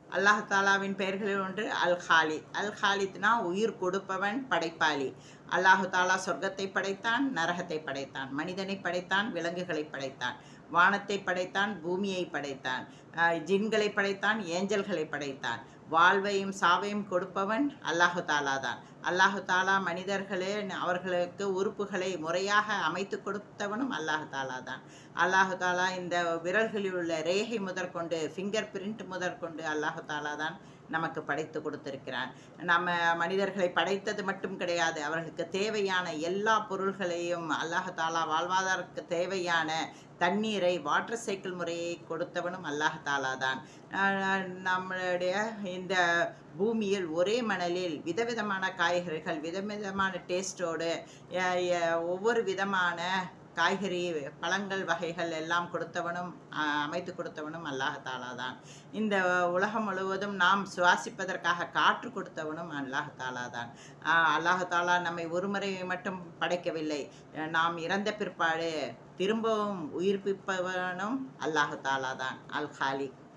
அல்லாஹ் தாலாவின் பெயர்களில் ஒன்று அல் ஹாலி அல் ஹாலித்னா உயிர் கொடுப்பவன் படைப்பாளி அல்லாஹு தாலா சொர்க்கத்தை படைத்தான் நரகத்தை படைத்தான் மனிதனை படைத்தான் விலங்குகளை படைத்தான் வானத்தை படைத்தான் பூமியை படைத்தான் அஹ், ஜின்களை படைத்தான் ஏஞ்சல்களை படைத்தான் வாழ்வையும் சாவையும் கொடுப்பவன் அல்லாஹு தாலா தான் அல்லாஹு தாலா மனிதர்களே அவர்களுக்கு உறுப்புகளை முறையாக அமைத்து கொடுத்தவனும் அல்லாஹு தாலா தான் அல்லாஹு தாலா இந்த விரல்களில் உள்ள ரேகை முதற்கொண்டு ஃபிங்கர் பிரிண்ட் முதற்கொண்டு அல்லாஹு தாலா தான் நமக்கு படைத்து கொடுத்திருக்கிறான் நம்ம மனிதர்களை படைத்தது மட்டும் கிடையாது அவர்களுக்கு தேவையான எல்லா பொருள்களையும் அல்லாஹ் தாலா வாழ்வாதாரத்துக்கு தேவையான தண்ணீரை வாட்டர் சைக்கிள் முறையை கொடுத்தவனும் அல்லாஹ் தாலா தான் ஆஹ் நம்மளுடைய இந்த பூமியில் ஒரே மணலில் விதவிதமான காய்கறிகள் விதவிதமான டேஸ்டோடு அஹ் அஹ் ஒவ்வொரு விதமான காய்கறி பழங்கள் வகைகள் எல்லாம் கொடுத்தவனும் ஆஹ் அமைத்து கொடுத்தவனும் அல்லாஹ் தாலா தான் இந்த உலகம் முழுவதும் நாம் சுவாசிப்பதற்காக காற்று கொடுத்தவனும் அல்லாஹ் தாலா தான் ஆஹ் அல்லாஹ் தாலா நம்மை ஒருமுறை மட்டும் படைக்கவில்லை அஹ் நாம் இறந்த பிற்பாடு திரும்பவும் உயிர்ப்பிப்பவனும் அல்லாஹ் தாலா தான் அல் ஹாலிக்